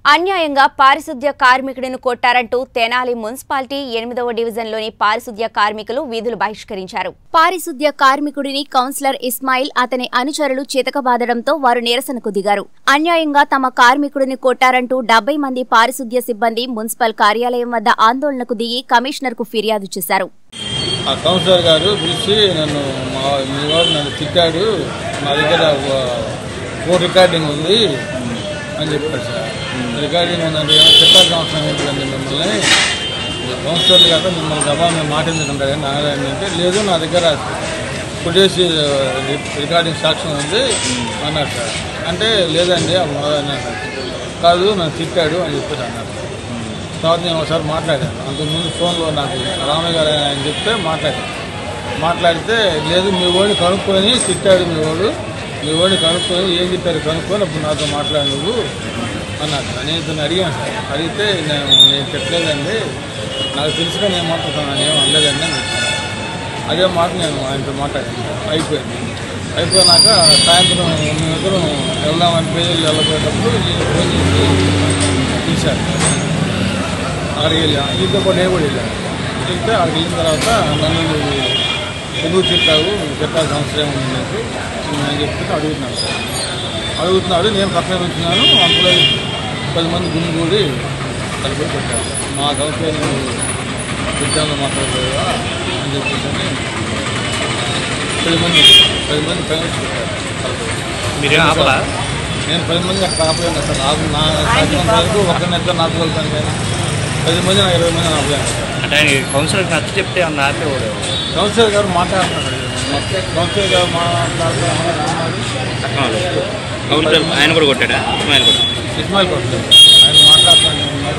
అన్యాయంగా పారిశుద్ధ్య కార్మికుడిని కొట్టారంటూ తెనాలి మున్సిపాలిటీ ఎనిమిదవ డివిజన్లోని పారిశుద్ధ్య కార్మికులు వీధులు బహిష్కరించారు పారిశుద్ధ్య కార్మికుడిని కౌన్సిలర్ ఇస్మాయిల్ అతని అనుచరులు చితకబాదడంతో వారు నిరసనకు దిగారు అన్యాయంగా తమ కార్మికుడిని కొట్టారంటూ డెబ్బై మంది పారిశుద్ధ్య సిబ్బంది మున్సిపల్ కార్యాలయం వద్ద ఆందోళనకు దిగి కమిషనర్కు ఫిర్యాదు చేశారు ఆ కౌన్సిలర్ గారు పిలిచి నన్ను మా మీ వాడు నన్ను తిట్టాడు నా దగ్గర ఫోన్ రికార్డింగ్ ఉంది అని చెప్పారు సార్ రికార్డింగ్ ఉందంటే ఏమో చెప్పాల్సిన అవసరం ఏంటండి మిమ్మల్ని కౌన్సిలర్ గారు మిమ్మల్ని దబా మేము మాట ఎందుకంటారు నారాయణ అంటే లేదు నా దగ్గర ఫుటేజ్ రికార్డింగ్ సాక్ష్యం ఉంది అన్నారు సార్ అంటే లేదండి అప్పుడు అన్నారు కాదు నన్ను తిట్టాడు అని చెప్పేసి అన్నారు తర్వాత నేను ఒకసారి మాట్లాడాను అంతకుముందు ఫోన్లో నాకు రామయ్య గారు ఆయన చెప్తే మాట్లాడాను మాట్లాడితే లేదు మీ వాడిని కనుక్కొని తిట్టాడు మీ వాడు మీ వాడిని కనుక్కొని ఏం చెప్పారు కనుక్కొని అప్పుడు నాతో మాట్లాడు నువ్వు అన్నారు నేను ఇతను అడిగాను సార్ అడిగితే నేను నేను తిట్టలేదండి నాకు తెలుసుగా నేను మాట్లాడుతున్నాను ఏం అనలేదండి అని చెప్పాను అదే మాట నేను ఆయనతో మాట్లాడాను అయిపోయింది అయిపోయినాక సాయంత్రం మేమిద్దరం వెళ్దామని పేజీలు వెళ్ళబోయేటప్పుడు నేను ఫోన్ చేసి తీశాను అక్కడికి వెళ్ళాను ఈతో పాటు నేను కూడా వెళ్ళాను వెళ్తే అక్కడికి వెళ్ళిన తర్వాత నన్ను నువ్వు ఎందుకు తిట్టావు తిట్టాల్సిన అవసరం ఉంది నాకు నేను చెప్తే అడుగుతున్నాను సార్ అడుగుతున్నాడు నేను పక్కన ఉంటున్నాను అందులో పది మంది గుమిగూడి కలిపి పెట్టారు మా కౌన్సిలర్ విద్యార్థులు మాట్లాడలేదా అని చెప్పేసి పది మంది పది మంది కలిసి పెట్టారు కలిపి. మీరేం ఆపలా నేను పది మంది అక్కడ ఆపలేను అసలు నాకు నా సాధ్యమైనంత వరకు ఒకరిని ఇద్దరు ఆపగలుగుతాను కానీ పది మంది నా ఇరవై మంది ఆపలేను అంటే ఆయన కౌన్సిలర్ నచ్చ చెప్తే అన్న ఆపేవాడు కౌన్సిలర్ గారు మాట్లాడుతున్నారు కౌన్సిలర్ గారు మాట్లాడుతున్నారు కౌన్సిలర్ ఆయన కూడా కొట్టాడా ఇస్మాయిల్ కూడా ఇస్మాయిల్ కొట్టలేదు